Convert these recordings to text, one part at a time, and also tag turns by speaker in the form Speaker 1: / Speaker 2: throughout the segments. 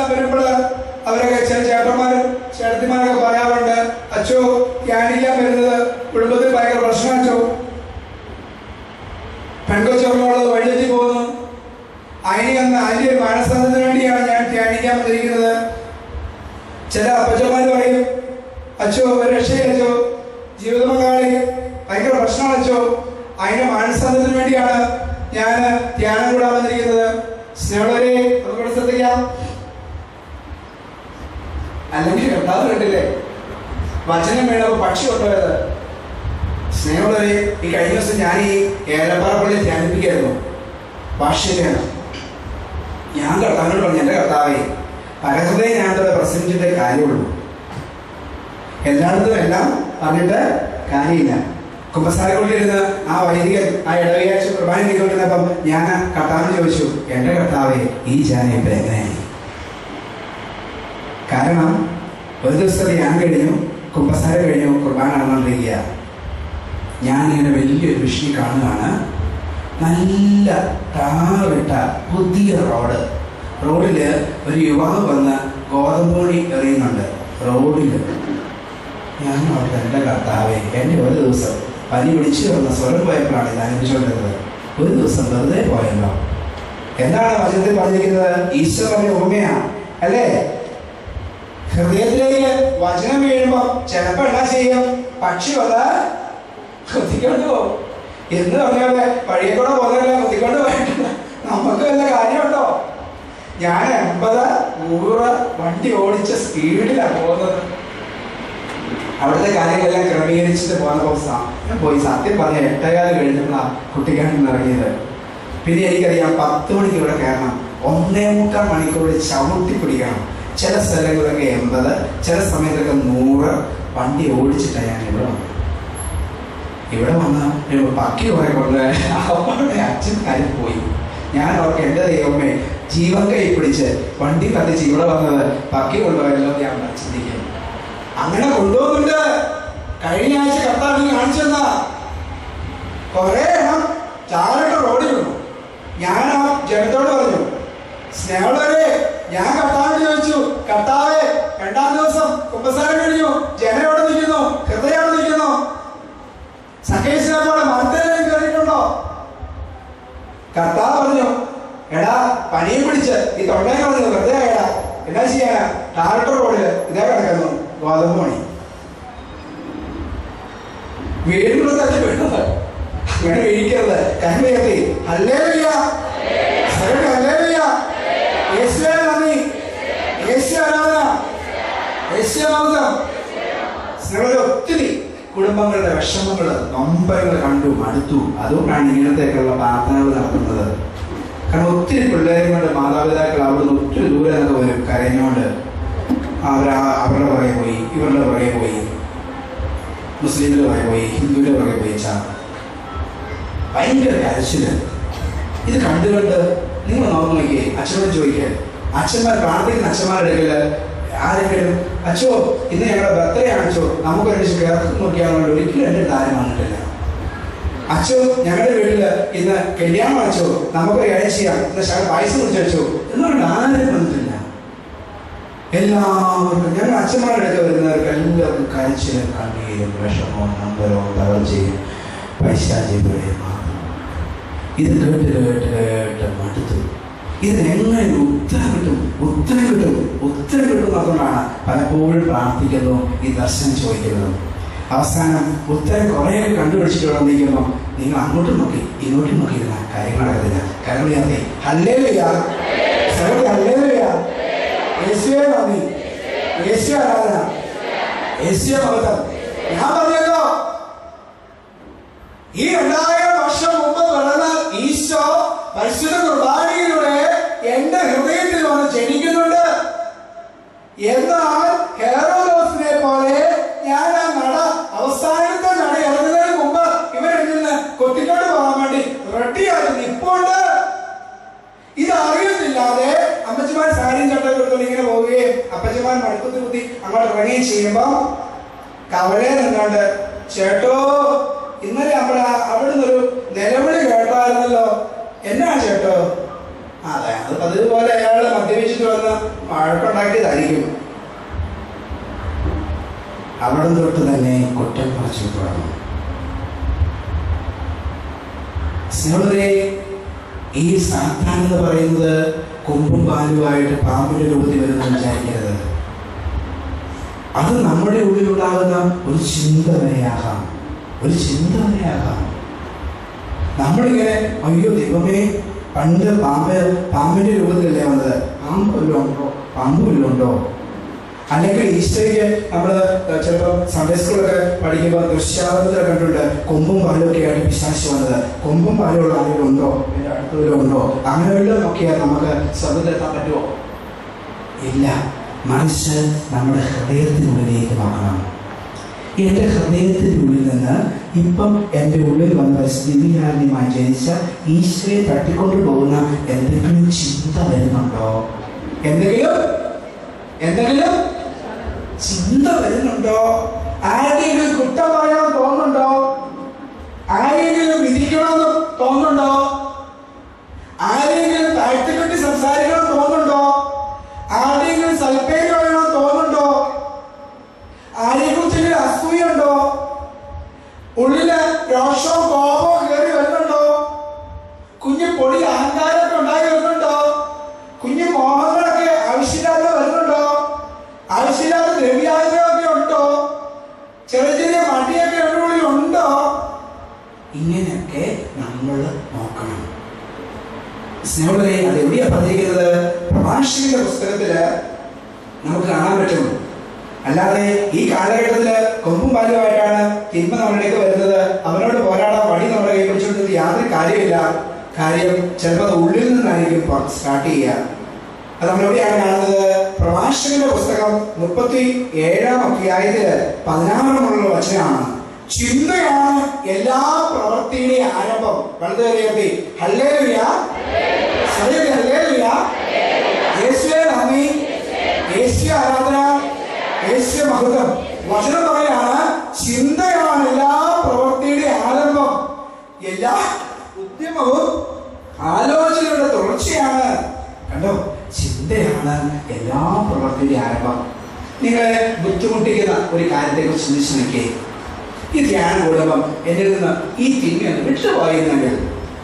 Speaker 1: വരുമ്പോൾ അവരൊക്കെ ചില ചേട്ടന്മാരും ചേട്ടത്തിമാരൊക്കെ പറയാറുണ്ട് അച്ചോ ധ്യാനിക്കാൻ വരുന്നത് കുടുംബത്തിൽ ഭയങ്കര പ്രശ്നം അച്ചോ പെൺകൊച്ചോളോട് വഴിതെറ്റി പോകുന്നു അതിന് വന്ന് അതിന്റെ ഒരു മാനസാന്തത്തിന് വേണ്ടിയാണ് ഞാൻ ധ്യാനിക്കാൻ വന്നിരിക്കുന്നത് ചില അപ്പച്ചന്മാർ പറയും അച്ചോ ഒരു രക്ഷയില്ല അച്ചോ ജീവിത പങ്കാളി ഭയങ്കര പ്രശ്നമാണ് അച്ചോ അതിന്റെ മാനസാന്തത്തിന് വേണ്ടിയാണ് ഞാൻ ധ്യാനം കൂടാൻ വന്നിരിക്കുന്നത് സ്നേഹവരെ നമുക്കിവിടെ ശ്രദ്ധിക്കാം അല്ലെങ്കിൽ കണ്ടാതെ കണ്ടില്ലേ വചനം വീണപ്പോ പക്ഷി കൊണ്ടുപോയത് സ്നേഹമുള്ളവരെ ഈ കഴിഞ്ഞ ദിവസം ഞാൻ ഈ ഏലപ്പാറ പള്ളി ധ്യാനിപ്പിക്കായിരുന്നു ഭാഷ്യയാണ് ഞാൻ കർത്താവിനോട് പറഞ്ഞു എൻ്റെ കർത്താവേ പരഹൃദയം ഞാൻ അവിടെ പ്രസംഗിച്ചിട്ടേ കാര്യമുള്ളൂ എല്ലായിടത്തും എല്ലാം പറഞ്ഞിട്ട് കാര്യമില്ല കുമ്പസാരക്കൊണ്ടിരുന്ന് ആ വൈദികൻ ആ ഇടവയാഴ്ച കുർബാന ചെയ്തുകൊണ്ടിരുന്നപ്പം ഞാൻ കർത്താവിന് ചോദിച്ചു എൻ്റെ കർത്താവെ ഈ ജാന ഇപ്പം എങ്ങനെയായി കാരണം ഒരു ദിവസത്തെ ഞാൻ കഴിഞ്ഞു കുമ്പസാരം കഴിഞ്ഞു കുർബാന നടന്നുകൊണ്ടിരിക്കുക ഞാൻ ഇങ്ങനെ വലിയൊരു വിഷയം കാണുകയാണ് നല്ല ടാറിട്ട പുതിയ റോഡ് റോഡിൽ ഒരു യുവാവ് വന്ന് ഗോതമ്പൂണി എറിയുന്നുണ്ട് റോഡിൽ ഞാൻ ഓർത്ത് എൻ്റെ കർത്താവേ എൻ്റെ ഒരു ദിവസം പനി പിടിച്ചു വന്ന സ്വരം പോയപ്പോഴാണ് ഞാൻ അനുഭവിച്ചുകൊണ്ടിരുന്നത് ഒരു ദിവസം വെറുതെ പോയല്ലോ എന്താണ് വചനത്തിൽ പറഞ്ഞിരിക്കുന്നത് ഈശോ പറഞ്ഞ ഉപമയാണ് അല്ലേ ഹൃദയത്തിലേക്ക് വചനം വീഴുമ്പോൾ ചിലപ്പോൾ എന്നാ ചെയ്യും പക്ഷി വന്ന് കുത്തിക്കൊണ്ട് പോകും എന്ന് പറഞ്ഞാല് വഴിയെ കൂടെ പോകുന്നതല്ല കുത്തിക്കൊണ്ട് പോയിട്ടില്ല നമുക്ക് വല്ല കാര്യമുണ്ടോ ഞാൻ എൺപത് നൂറ് വണ്ടി ഓടിച്ച സ്പീഡിലാണ് പോകുന്നത് അവിടുത്തെ കാര്യങ്ങളെല്ലാം ക്രമീകരിച്ചിട്ട് പോകുന്നപ്പോൾ സ- ഞാൻ പോയി സത്യം പറഞ്ഞ എട്ടേകാല് കഴിഞ്ഞപ്പോഴാണ് കുട്ടിക്കാണ്ടിൽ നിന്ന് ഇറങ്ങിയത് പിന്നെ എനിക്കറിയാം പത്ത് മണിക്ക് ഇവിടെ കയറണം ഒന്നേ മുക്കാൽ മണിക്കൂർ ചവിട്ടി പിടിക്കണം ചില സ്ഥലങ്ങളിലൊക്കെ എൺപത് ചില സമയത്തൊക്കെ നൂറ് വണ്ടി ഓടിച്ചിട്ടാണ് ഞാൻ ഇവിടെ വന്നത് ഇവിടെ വന്ന് ഒരു പക്കി കുറെ കൊണ്ട് അവരുടെ അച്ഛൻ കാര്യം പോയി ഞാൻ അവർക്ക് എൻ്റെ ദൈവമേ ജീവൻ കൈ പിടിച്ച് വണ്ടി കത്തിച്ച് ഇവിടെ വന്നത് പക്കി കൊണ്ടുപോയല്ലോ എന്ന് ഞാൻ ചിന്തിക്കും അങ്ങനെ കൊണ്ടുപോകുന്നുണ്ട് കഴിഞ്ഞ ആഴ്ച കർത്താവിന് കാണിച്ചു തന്നാ കുറെ എണ്ണം ചാറിട്ട് റോഡിൽ വന്നു ഞാൻ ആ ജനത്തോട് പറഞ്ഞു സ്നേഹമുള്ളവരെ ഞാൻ കർത്താവിന് ചോദിച്ചു കർത്താവെ രണ്ടാം ദിവസം കുമ്പസാരം കഴിഞ്ഞു ജനം എവിടെ നിൽക്കുന്നു ഹൃദയം എവിടെ നിൽക്കുന്നു സഖേശ്വരത്തോടെ മർദ്ദനം കയറിയിട്ടുണ്ടോ കർത്താവ് പറഞ്ഞു എടാ പനിയും പിടിച്ച് ഈ തൊണ്ടയെ കളഞ്ഞു വെറുതെ എടാ എന്നാ ചെയ്യാനാ ടാർട്ടർ റോഡില് ഇതേ കിടക്കുന്നു ഗോതമ്പ് മണി വീടിനുള്ള തട്ടി വീണത് അങ്ങനെ വീഴിക്കരുത് കരുവയർത്തി അല്ലേ വയ്യ അല്ലേ വയ്യ യേശുവേ നന്ദി യേശു ആരാധന യേശു ആമോദം സ്നേഹമുള്ള ഒത്തിരി കുടുംബങ്ങളുടെ വിഷമങ്ങൾ നൊമ്പരങ്ങൾ കണ്ടു മടുത്തു അതുകൊണ്ടാണ് ഇങ്ങനത്തേക്കുള്ള പ്രാർത്ഥനകൾ നടത്തുന്നത് കാരണം ഒത്തിരി പിള്ളേരുടെ മാതാപിതാക്കൾ അവിടുന്ന് ഒത്തിരി ദൂരെ നിന്നൊക്കെ വരും കരഞ്ഞുകൊണ്ട് അവർ അവരുടെ പുറകെ പോയി ഇവരുടെ പുറകെ പോയി മുസ്ലിമിന്റെ പുറകെ പോയി ഹിന്ദുവിന്റെ പുറകെ പോയി ചാ ഭയങ്കര കരച്ചില് ഇത് കണ്ടുകൊണ്ട് നിങ്ങൾ നോക്കി നോക്കിയേ അച്ഛനോട് ചോദിക്കേ അച്ഛന്മാർ പ്രാർത്ഥിക്കുന്ന അച്ഛന്മാരുടെ ഇടയില് ആരെങ്കിലും അച്ഛോ ഇന്ന് ഞങ്ങളുടെ ബർത്ത്ഡേ ആണിച്ചോ നമുക്ക് ഒരുമിച്ച് കേർക്ക് നോക്കിയാൽ ഒരിക്കലും എൻ്റെ താരം വന്നിട്ടില്ല അച്ഛോ ഞങ്ങളുടെ വീട്ടില് ഇന്ന് കല്യാണം അച്ഛോ നമുക്ക് കാര്യം ചെയ്യാം ഇന്ന് ശകലം പായസം കുറിച്ച് വെച്ചോ എന്നുകൊണ്ട് ആരും വന്നിട്ടില്ല എല്ലാവർക്കും ഞങ്ങൾ അച്ഛന്മാരുടെ അടുത്ത് വരുന്നവർക്ക് എല്ലാവർക്കും കരച്ചിലും കണ്ണീരും വിഷമവും നമ്പരവും തളർച്ചയും പൈശാചിയും മാത്രം ഇത് കേട്ട് കേട്ട് കേട്ട് മടുത്തു ഇതിനെങ്ങനെ ഒരു ഉത്തരം കിട്ടും ഉത്തരം കിട്ടും ഉത്തരം കിട്ടും അതുകൊണ്ടാണ് പലപ്പോഴും പ്രാർത്ഥിക്കുന്നു ഈ ദർശനം ചോദിക്കുന്നത് അവസാനം ഉത്തരം കുറേ കണ്ടുപിടിച്ചിട്ട് വന്നിരിക്കുമ്പോൾ നിങ്ങൾ അങ്ങോട്ടും നോക്കി ഇങ്ങോട്ടും നോക്കിയിരുന്ന കാര്യങ്ങൾ നടക്കത്തില്ല കാര്യങ്ങൾ ചേർത്തി ഹല്ലേലൂയ സർവ്വ ഹല്ലേലൂയ യേശുവേ നന്ദി യേശു ആരാധന യേശുവേ മഹത്വം ഞാൻ പറഞ്ഞല്ലോ ഈ രണ്ടായിരം വർഷം മുമ്പ് പിറന്ന ഈശോ പരിശുദ്ധ കുർബാനയിലൂടെ എന്റെ ഹൃദയത്തിൽ വന്ന് ജനിക്കുന്നുണ്ട് എന്നാൽ ഹെറോദോസിനെ പോലെ ഞാൻ ആ നട അവസാനത്തെ നട ഇറങ്ങുന്നതിന് മുമ്പ് ഇവരിൽ നിന്ന് കൊത്തിക്കൊണ്ട് പോകാൻ വേണ്ടി റെഡിയായി നിപ്പുണ്ട് ഇത് അറിയുന്നില്ലാതെ അമ്മച്ചിമാർ സാരിയും ചട്ടം കൊടുത്തോണ്ട് ഇങ്ങനെ പോവുകയും അപ്പച്ചമാർ മടുപ്പത്തി കുത്തി അങ്ങോട്ട് ഇറങ്ങുകയും ചെയ്യുമ്പോ കവലയെ നിന്നാണ്ട് ചേട്ടോ ഇന്നലെ അവിടെ അവിടുന്ന് ഒരു നിലവിളി കേട്ടായിരുന്നല്ലോ എന്നാ ചേട്ടോ ആ അതെ അത് അതുപോലെ അയാൾ മദ്യപിച്ചിട്ട് വന്ന് വഴക്കുണ്ടാക്കിയതായിരിക്കും അവിടെ തൊട്ട് തന്നെ കുറ്റം പറച്ചു തുടങ്ങും സ്നേഹരെ ഈ സാത്താൻ എന്ന് പറയുന്നത് കൊമ്പും പാലുമായിട്ട് പാമ്പിന്റെ രൂപത്തിൽ വരുന്ന വിചാരിക്കരുത് അത് നമ്മുടെ ഉള്ളിലുണ്ടാകുന്ന ഒരു ചിന്ത വരെയാകാം ഒരു ചിന്ത വരെയാകാം നമ്മളിങ്ങനെ അയ്യോ ദൈവമേ പണ്ട് പാമ്പ് പാമ്പിന്റെ രൂപത്തിലല്ലേ വന്നത് പാമ്പ് വല്ലതും ഉണ്ടോ പാമ്പ് വല്ലതും ഉണ്ടോ അല്ലെങ്കിൽ ഈസ്റ്റേക്ക് നമ്മൾ ചിലപ്പോൾ സൺഡേ സ്കൂളൊക്കെ പഠിക്കുമ്പോൾ ദൃശ്യാവതത്തിൽ കണ്ടിട്ടുണ്ട് കൊമ്പും പാലും ഒക്കെ ആയിട്ട് പിശാശ് വന്നത് കൊമ്പും പാലുള്ള ആരെങ്കിലും ഉണ്ടോ എൻ്റെ അടുത്തുവല്ലോ ഉണ്ടോ അങ്ങനെ വല്ലതും നോക്കിയാൽ നമുക്ക് സ്വർഗത്തിലെത്താൻ പറ്റുമോ ഇല്ല മറിച്ച് നമ്മുടെ ഹൃദയത്തിനുള്ളിലേക്ക് നോക്കണം എൻ്റെ ഹൃദയത്തിനുള്ളിൽ നിന്ന് ഇപ്പം എൻ്റെ ഉള്ളിൽ വന്ന സ്ഥിതികാരണ്യമായി ജനിച്ച ഈശ്വരെ തട്ടിക്കൊണ്ടു പോകുന്ന എന്തെങ്കിലും ചിന്ത വരുന്നുണ്ടോ എന്തെങ്കിലും എന്തെങ്കിലും ചിന്ത വരുന്നുണ്ടോ ആരെങ്കിലും കുറ്റം പറയണം തോന്നുന്നുണ്ടോ ആരെങ്കിലും വിധിക്കണമെന്ന് തോന്നുന്നുണ്ടോ ആരെങ്കിലും താഴ്ത്തിക്കെട്ടി സംസാരിക്കണം തോന്നുന്നുണ്ടോ ആരെങ്കിലും സൽപ്പേര് പറയണം തോന്നുന്നുണ്ടോ ആരെക്കുറിച്ചെങ്കിലും അസൂയുണ്ടോ ഉള്ളില് രോഷവും കോപവും കയറി വരുന്നുണ്ടോ കുഞ്ഞു പൊടി അഹങ്കാരമൊക്കെ ഉണ്ടായി വരുന്നുണ്ടോ കുഞ്ഞു മോഹങ്ങളൊക്കെ ആവശ്യമില്ലാതെ വരുന്നുണ്ടോ ആവശ്യമില്ലാത്ത ദ്രവ്യാഗ്രഹമൊക്കെ ഉണ്ടോ ചെറിയ ചെറിയ മടിയൊക്കെ ഉള്ളിൽ ഉണ്ടോ ഇങ്ങനെയൊക്കെ നമ്മൾ നോക്കണം സ്നേഹങ്ങളെ അത് എവിടെയാ പറഞ്ഞിരിക്കുന്നത് പ്രഭാഷകന്റെ പുസ്തകത്തില് നമുക്ക് കാണാൻ പറ്റും അല്ലാതെ ഈ കാലഘട്ടത്തില് കൊമ്പും പാലുമായിട്ടാണ് തിന്മ നമ്മളിലേക്ക് വരുന്നത് അവനോട് പോരാടാൻ വഴി നമ്മുടെ കൈ പിടിച്ചുകൊണ്ടിരുന്നത് യാതൊരു കാര്യമില്ല കാര്യം ചിലപ്പോൾ അത് ഉള്ളിൽ നിന്നായിരിക്കും സ്റ്റാർട്ട് ചെയ്യുക അത് നമ്മൾ എവിടെയാണ് കാണുന്നത് പ്രഭാഷകന്റെ പുസ്തകം മുപ്പത്തി ഏഴാം അധ്യായത്തില് പതിനാറാമുള്ള വചനമാണ് ചിന്തയാണ് എല്ലാ പ്രവൃത്തിയുടെ ആരംഭം വലത് കയറി ഹല്ലേലുയ ഹല്ലേലുയ യേശുവേ നന്ദി യേശു ആരാധന യേശു മഹത്വം വചനം പറയാണ് ചിന്തയാണ് എല്ലാ പ്രവൃത്തിയുടെ ആരംഭം എല്ലാ ഉദ്യമവും ആലോചനയുടെ തുടർച്ചയാണ് കണ്ടോ ചിന്തയാണ് എല്ലാ പ്രവൃത്തിയുടെ ആരംഭം നിങ്ങളെ ബുദ്ധിമുട്ടിക്കുന്ന ഒരു കാര്യത്തെക്കുറിച്ച് ചിന്തിച്ചു നോക്കിയേ ഈ ധ്യാനം കൂടുമ്പം എന്നിൽ നിന്ന് ഈ തിന്മയൊന്ന് വിട്ടുപോയിരുന്നെങ്കിൽ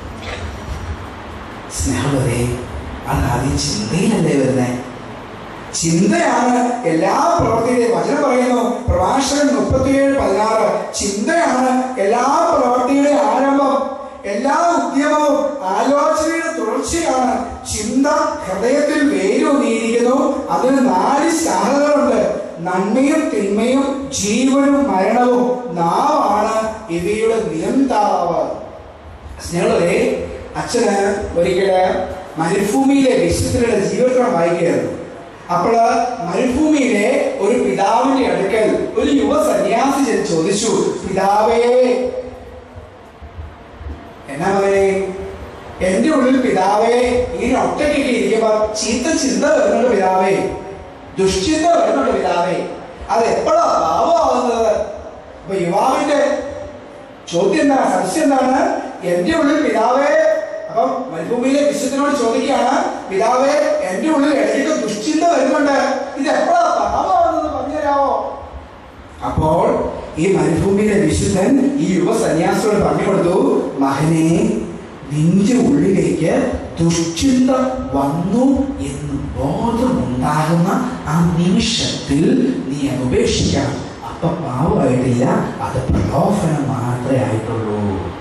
Speaker 1: സ്നേഹവരെ അത് ആദ്യം ചിന്തയിലല്ലേ വരുന്നത് ചിന്തയാണ് എല്ലാ പ്രവൃത്തിയുടെയും വചനം പറയുന്നു പ്രഭാഷകൻ മുപ്പത്തിയേഴ് പതിനാറ് ചിന്തയാണ് എല്ലാ പ്രവൃത്തിയുടെയും ആരംഭം എല്ലാ ഉദ്യമവും ആലോചനയുടെ തുടർച്ചയാണ് ചിന്ത ഹൃദയത്തിൽ വേരൂന്നിയിരിക്കുന്നു അതിന് നാല് ശാഖകളുണ്ട് നന്മയും തിന്മയും ജീവനും മരണവും നാവാണ് ഇവയുടെ നിയന്താവ് സ്നേഹരെ അച്ഛന് ഒരിക്കല് മരുഭൂമിയിലെ വിശുദ്ധരുടെ ജീവിതം വായിക്കുകയായിരുന്നു അപ്പോൾ മരുഭൂമിയിലെ ഒരു പിതാവിന്റെ അടുക്കൽ ഒരു യുവ സന്യാസി ചെന്ന് ചോദിച്ചു പിതാവേ എന്നാ മകനെ എന്റെ ഉള്ളിൽ പിതാവേ ഇങ്ങനെ ഒറ്റയ്ക്കൊക്കെ ഇരിക്കുമ്പോ ചീത്ത ചിന്ത വരുന്നുണ്ട് പിതാവേ ദുഷ്ചിന്ത വരുന്നുണ്ട് പിതാവേ അത് എപ്പോഴാ പാവമാകുന്നത് അപ്പൊ യുവാവിന്റെ ചോദ്യം എന്താണ് സംശയം എന്താണ് എന്റെ ഉള്ളിൽ പിതാവേ അപ്പം മരുഭൂമിയിലെ വിശുദ്ധനോട് ചോദിക്കുകയാണ് പിതാവേ എന്റെ ഉള്ളിൽ ഇടയ്ക്ക് ദുഷ്ചിന്ത വരുന്നുണ്ട് ഇത് എപ്പോഴാ പാപമാണെന്ന് പറഞ്ഞുതരാമോ അപ്പോൾ ഈ മരുഭൂമിയിലെ വിശുദ്ധൻ ഈ യുവ സന്യാസിയോട് പറഞ്ഞു കൊടുത്തു മകനെ നിന്റെ ഉള്ളിലേക്ക് ദുഷ്ചിന്ത വന്നു എന്ന് ബോധമുണ്ടാകുന്ന ആ നിമിഷത്തിൽ നീ അത് ഉപേക്ഷിക്കണം അപ്പൊ പാവമായിട്ടില്ല അത് പ്രലോഭനം മാത്രമേ ആയിട്ടുള്ളൂ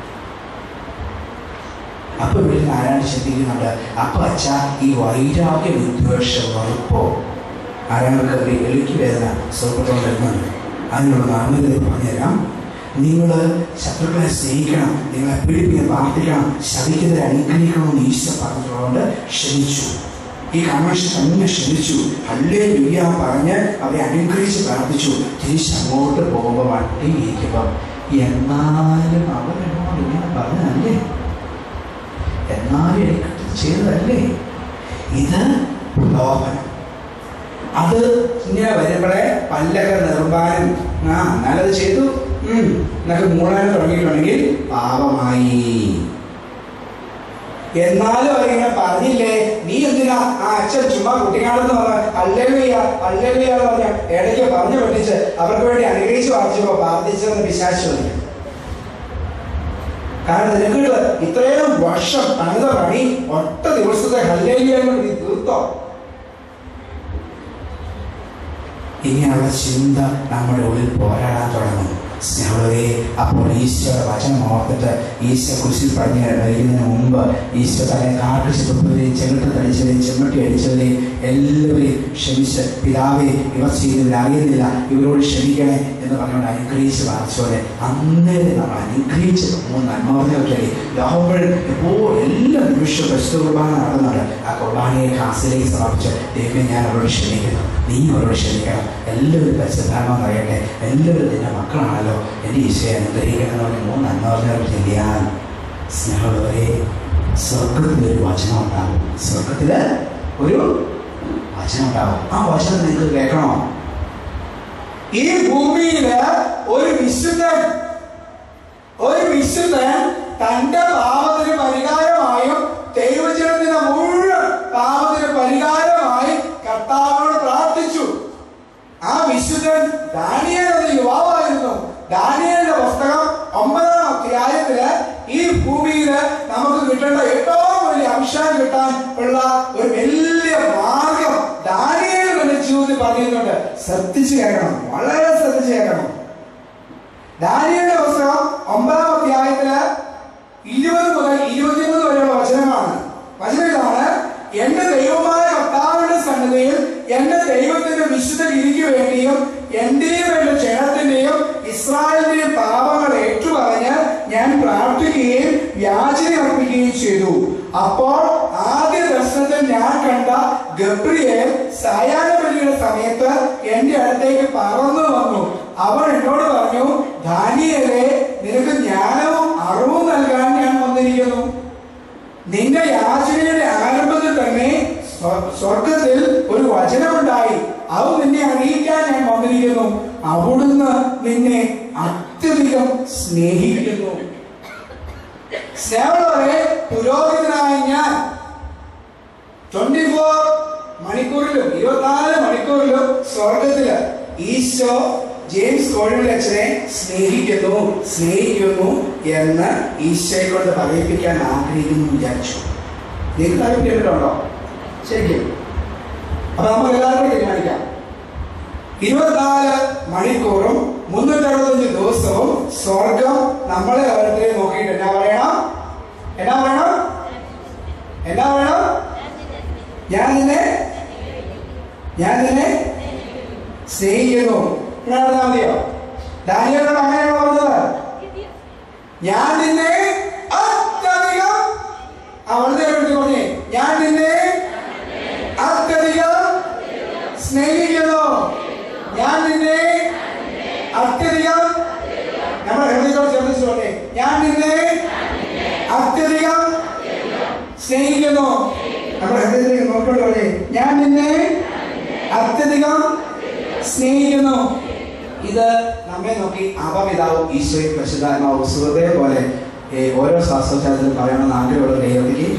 Speaker 1: അപ്പൊ വീട്ടിൽ ആരാണ് ചിന്തിക്കുന്നുണ്ട് അപ്പൊ അച്ഛ ഈ വൈരാഗ്യ വിദ്വേഷം വെറുപ്പോ ആരാൾക്ക് ഒരു എളിക്ക് വേദന സുഖപ്പെട്ടുകൊണ്ട് വരുന്നുണ്ട് അതിനുള്ള നാമത്തിൽ പറഞ്ഞുതരാം നിങ്ങൾ ശത്രുക്കളെ സ്നേഹിക്കണം നിങ്ങളെ പീഡിപ്പിക്കാൻ പ്രാർത്ഥിക്കണം ശവിക്കുന്നവരെ അനുഗ്രഹിക്കണമെന്ന് ഈശ്വർ പറഞ്ഞതുകൊണ്ട് ക്ഷമിച്ചു ഈ കൺവെൻഷൻ തന്നെ ക്ഷമിച്ചു ഹല്ലേ ലുയ്യ പറഞ്ഞ് അവരെ അനുഗ്രഹിച്ച് പ്രാർത്ഥിച്ചു തിരിച്ച് അങ്ങോട്ട് പോകുമ്പോൾ വണ്ടി ഇരിക്കുമ്പോൾ എന്നാലും അവർ എന്നോട് ഇങ്ങനെ പറഞ്ഞതല്ലേ എന്നാലും എനിക്ക് ചെയ്തതല്ലേ ഇത് പ്രലോഭനം അത് ഇങ്ങനെ വരുമ്പോഴേ പല്ലൊക്കെ നിർമ്മാനും ആ എന്നാലത് ചെയ്തു ഉം, എന്നൊക്കെ മൂടാനും തുടങ്ങിയിട്ടുണ്ടെങ്കിൽ പാപമായി എന്നാലും അവരിങ്ങനെ പറഞ്ഞില്ലേ എന്തിനാ ആ അച്ഛൻ ചുമ്മാ കുട്ടിക്കാണെന്ന് പറഞ്ഞ അല്ലേലിയ അല്ലേലിയ എന്ന് പറഞ്ഞ ഇടയ്ക്ക് പറഞ്ഞു പഠിച്ച് അവർക്ക് വേണ്ടി അനുഗ്രഹിച്ച് വാർച്ചപ്പോ പ്രാർത്ഥിച്ചെന്ന് പിശാശ് ചോദിക്കും കാരണം നിനക്ക് ഇത്രയും വർഷം പണിത പണി ഒറ്റ ദിവസത്തെ ഹല്ലേലിയെന്ന് നീ തീർത്തോ ഇങ്ങനെയുള്ള ചിന്ത നമ്മുടെ ഉള്ളിൽ പോരാടാൻ തുടങ്ങും സ്നേഹവരെ അപ്പോൾ ഈശോയുടെ വചനം ഓർത്തിട്ട് ഈശോ കുരിശിൽ പറഞ്ഞ് മരിക്കുന്നതിന് മുമ്പ് ഈശോ തന്നെ കാട്ട് ചെറുപ്പവരെയും ചെകിട്ട് തടിച്ചവരെയും ചെമ്മട്ടി അടിച്ചവരെയും എല്ലാവരെയും ക്ഷമിച്ച് പിതാവെ ഇവർ ചെയ്തതിൽ അറിയുന്നില്ല ഇവരോട് ക്ഷമിക്കണേ എന്ന് പറഞ്ഞുകൊണ്ട് അനുഗ്രഹിച്ച് വാങ്ങിച്ചോലെ അന്നേരം നമ്മൾ അനുഗ്രഹിച്ച് മൂന്ന് നന്മ പറഞ്ഞവരെ ലോകമ്പോഴും എപ്പോഴും എല്ലാ നിമിഷവും പരിശുദ്ധ കുർബാന നടന്നുണ്ട് ആ കുർബാനയെ കാസിലേക്ക് സമർപ്പിച്ച് ദൈവം ഞാൻ അവരോട് ക്ഷമിക്കുന്നു നീ അവരോട് ക്ഷമിക്കണം എല്ലാവരും പരിശുദ്ധാത്മ അറിയട്ടെ എല്ലാവരും നിന്റെ മക്കളാണല്ലോ എൻ്റെ ഈശോയെ അനുഗ്രഹിക്കണമെന്ന് പറഞ്ഞ് മൂന്ന് നന്മ പറഞ്ഞവർ ചെയ്യാൻ സ്നേഹമുള്ളവരെ സ്വർഗത്തിൽ ഒരു വചനം ഉണ്ടാകും സ്വർഗത്തിൽ ഒരു വചനം ഉണ്ടാകും ആ വചനം നിങ്ങൾക്ക് കേൾക്കണോ ഈ ഭൂമിയില് ഒരു വിശുദ്ധൻ ഒരു വിശുദ്ധൻ തന്റെ പാപത്തിന് പരിഹാരമായും ദൈവജനത്തിന്റെ മുഴുവൻ പാപത്തിന് പരിഹാരമായി കർത്താവിനോട് പ്രാർത്ഥിച്ചു ആ വിശുദ്ധൻ ദാനിയേൽ എന്ന യുവാവായിരുന്നു ദാനിയേലിന്റെ പുസ്തകം ഒമ്പതാം അധ്യായത്തില് ഈ ഭൂമിയില് നമുക്ക് കിട്ടേണ്ട ഏറ്റവും വലിയ അംശം കിട്ടാൻ ഉള്ള ഒരു വലിയ മാർഗം ദാനിയേൽ തന്റെ ജീവിതത്തിൽ പറയുന്നുണ്ട് ശ്രദ്ധിച്ചു കേൾക്കണം വളരെ ശ്രദ്ധിച്ചു കേൾക്കണം ദാനിയേലിന്റെ പുസ്തകം ഒമ്പതാം അധ്യായത്തില് ഇരുപത് മുതൽ ഇരുപത്തിമൂന്ന് വരെയുള്ള വചനമാണ് വചനം ഇതാണ് എന്റെ ദൈവമായ കർത്താവിന്റെ സന്നദ്ധയിൽ എന്റെ ദൈവത്തിന്റെ വിശുദ്ധ ഗിരിക്ക് വേണ്ടിയും എന്റെയും എന്റെ ക്ഷണത്തിന്റെയും ഇസ്രായേലിന്റെയും പാപങ്ങൾ ഏറ്റുപറഞ്ഞ് ഞാൻ പ്രാർത്ഥിക്കുകയും യാചന അർപ്പിക്കുകയും ചെയ്തു അപ്പോൾ ആദ്യ ദർശനത്തിൽ ഞാൻ കണ്ട ഗബ്രിയേൽ സായാഹ്ന ബലിയുടെ സമയത്ത് എന്റെ അടുത്തേക്ക് പറന്നു വന്നു അവൻ എന്നോട് പറഞ്ഞു ധാനിയലെ നിനക്ക് ജ്ഞാനവും അറിവും നൽകാൻ ഞാൻ വന്നിരിക്കുന്നു നിന്റെ യാചനയുടെ ആരംഭത്തിൽ തന്നെ സ്വ- സ്വർഗത്തിൽ ഒരു വചനമുണ്ടായി അത് നിന്നെ അറിയിക്കാൻ ഞാൻ വന്നിരിക്കുന്നു അവിടുന്ന് നിന്നെ അത്യധികം സ്നേഹിക്കുന്നു സ്നേഹമുള്ളവരെ പുരോഹിതനായ ഞാൻ ട്വന്റി ഫോർ മണിക്കൂറിലും ഇരുപത്തിനാല് മണിക്കൂറിലും സ്വർഗത്തില് ഈശോ ജെയിംസ് കോഴിയുടെ അച്ഛനെ സ്നേഹിക്കുന്നു സ്നേഹിക്കുന്നു എന്ന് ഈശോയെ കൊണ്ട് പറയിപ്പിക്കാൻ ആഗ്രഹിക്കുന്നു എന്ന് വിചാരിച്ചു നിങ്ങൾക്ക് ആരും കേട്ടിട്ടുണ്ടോ ശരിക്കും അപ്പൊ നമുക്ക് എല്ലാവരും തീരുമാനിക്കാം ഇരുപത്തിനാല് മണിക്കൂറും മുന്നൂറ്ററുപത്തഞ്ച് ദിവസവും സ്വർഗം നമ്മളെ ഓരോരുത്തരെയും നോക്കിയിട്ട് എന്നാ പറയണം എന്നാ പറയണം എന്നാ പറയണം ഞാൻ നിന്നെ ഞാൻ നിന്നെ സ്നേഹിക്കുന്നു ഇങ്ങനെ പറഞ്ഞാൽ മതിയോ ദാനിയോട് അങ്ങനെയാണോ പറഞ്ഞത് ഞാൻ നിന്നെ അത്യധികം അവളുടെ എടുത്ത് പറഞ്ഞേ ഞാൻ നിന്നെ അത്യധികം സ്നേഹിക്കുന്നു ഞാൻ നിന്നെ അത്യധികം നമ്മുടെ ഹൃദയത്തോട് ചേർത്ത് പറഞ്ഞേ ഞാൻ നിന്നെ അത്യധികം സ്നേഹിക്കുന്നു നമ്മുടെ ഹൃദയത്തിലേക്ക് നോക്കിക്കൊണ്ട് പറഞ്ഞേ ഞാൻ നിന്നെ അത്യധികം സ്നേഹിക്കുന്നു ഇത് നമ്മെ നോക്കി അപപിതാവും ഈശോയും പരിശുദ്ധാത്മാവും സുഹൃതയെ പോലെ ഏ, ഓരോ ശ്വാസോച്ഛാസത്തിലും പറയണമെന്ന് ആഗ്രഹമുള്ള ദൈവത്തിക്ക്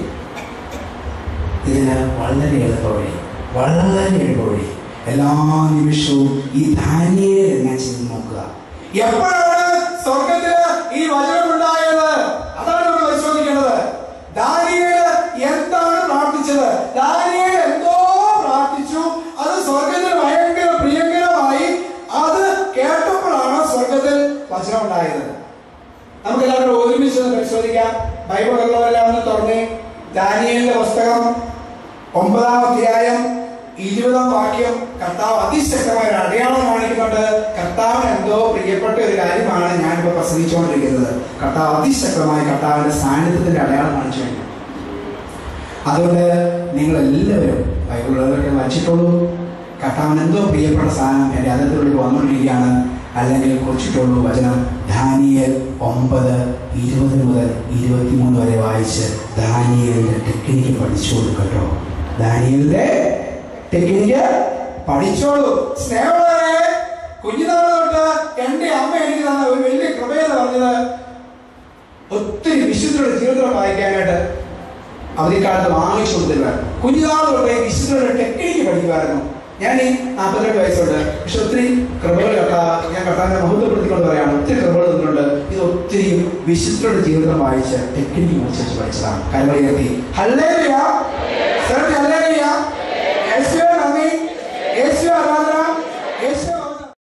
Speaker 1: ഇതിന് വളരെ എളുപ്പവഴി വളരെ എളുപ്പവഴി എല്ലാ നിമിഷവും ഈ ധാന്യയെ ഞാൻ ചെയ്ത് നോക്കുക എപ്പോഴാണ് സ്വർഗത്തില് ഈ വചനം ഉണ്ടായത് അതാണ് നമ്മൾ പരിശോധിക്കേണ്ടത് ദാനിയേല് എന്താണ് പ്രാർത്ഥിച്ചത് ദാനിയേൽ എന്തോ പ്രാർത്ഥിച്ചു അത് സ്വർഗത്തിൽ ഭയങ്കര പ്രിയങ്കരമായി അത് കേട്ടപ്പോഴാണ് സ്വർഗത്തിൽ വചനം ഉണ്ടായത് നമുക്ക് എല്ലാവരും ഒരുമിച്ച് ഒന്ന് പരിശോധിക്കാം ബൈബിൾ ഉള്ളവരെല്ലാം ഒന്ന് തുറന്നേ ദാനിയേലിന്റെ പുസ്തകം ഒമ്പതാം അധ്യായം ഇരുപതാം വാക്യം കർത്താവ് അതിശക്തമായ ഒരു അടയാളം കാണിക്കുന്നുണ്ട് കർത്താവിന് എന്തോ പ്രിയപ്പെട്ട ഒരു കാര്യമാണ് ഞാനിപ്പോൾ പ്രസംഗിച്ചുകൊണ്ടിരിക്കുന്നത് കർത്താവ് അതിശക്തമായി കർത്താവിന്റെ സാന്നിധ്യത്തിന്റെ അടയാളം കാണിച്ചു കഴിഞ്ഞു അതുകൊണ്ട് നിങ്ങൾ എല്ലാവരും ബൈബിളുള്ളവരൊക്കെ വായിച്ചിട്ടുള്ളൂ കർത്താവിന് എന്തോ പ്രിയപ്പെട്ട സാധനം എൻ്റെ അതിർത്തിനുള്ളിൽ വന്നുകൊണ്ടിരിക്കുകയാണ് അല്ലെങ്കിൽ കുറിച്ചിട്ടുള്ളൂ വചനം ധാനിയൽ ഒമ്പത് ഇരുപത് മുതൽ ഇരുപത്തിമൂന്ന് വരെ വായിച്ച് ധാനിയലിന്റെ ടെക്നിക്ക് പഠിച്ചു കൊടുക്കട്ടോ ധാനിയലിന്റെ ടെക്നിക്ക് പഠിച്ചോളൂ സ്നേഹമുള്ളവരെ കുഞ്ഞുനാൾ തൊട്ട് എൻ്റെ അമ്മ എനിക്ക് തന്ന ഒരു വലിയ കൃപയെന്ന് പറഞ്ഞത് ഒത്തിരി വിശുദ്ധരുടെ ജീവിതം വായിക്കാനായിട്ട് അവധിക്കാലത്ത് വാങ്ങിച്ചു കൊടുത്തിരുവാൻ കുഞ്ഞുനാൾ തൊട്ടേ വിശുദ്ധയുടെ ടെക്നിക്ക് പഠിക്കുമായിരുന്നു ഞാൻ ഈ നാൽപ്പത്തിരണ്ട് വയസ്സുണ്ട് പക്ഷെ ഒത്തിരി കൃപകൾ കർത്താവ് ഞാൻ കർത്താവിനെ മഹത്വപ്പെടുത്തിക്കൊണ്ട് പറയാണ് ഒത്തിരി കൃപകൾ തന്നിട്ടുണ്ട് ഇത് ഒത്തിരി വിശുദ്ധരുടെ ജീവിതം വായിച്ച് ടെക്നിക്ക് അനുസരിച്ച് പഠിച്ചതാണ് കൈമറിയെത്തി ഹല്ലേലൂയ സർവ്വ ഹല്ലേലൂയ യേശുവേ നന്ദി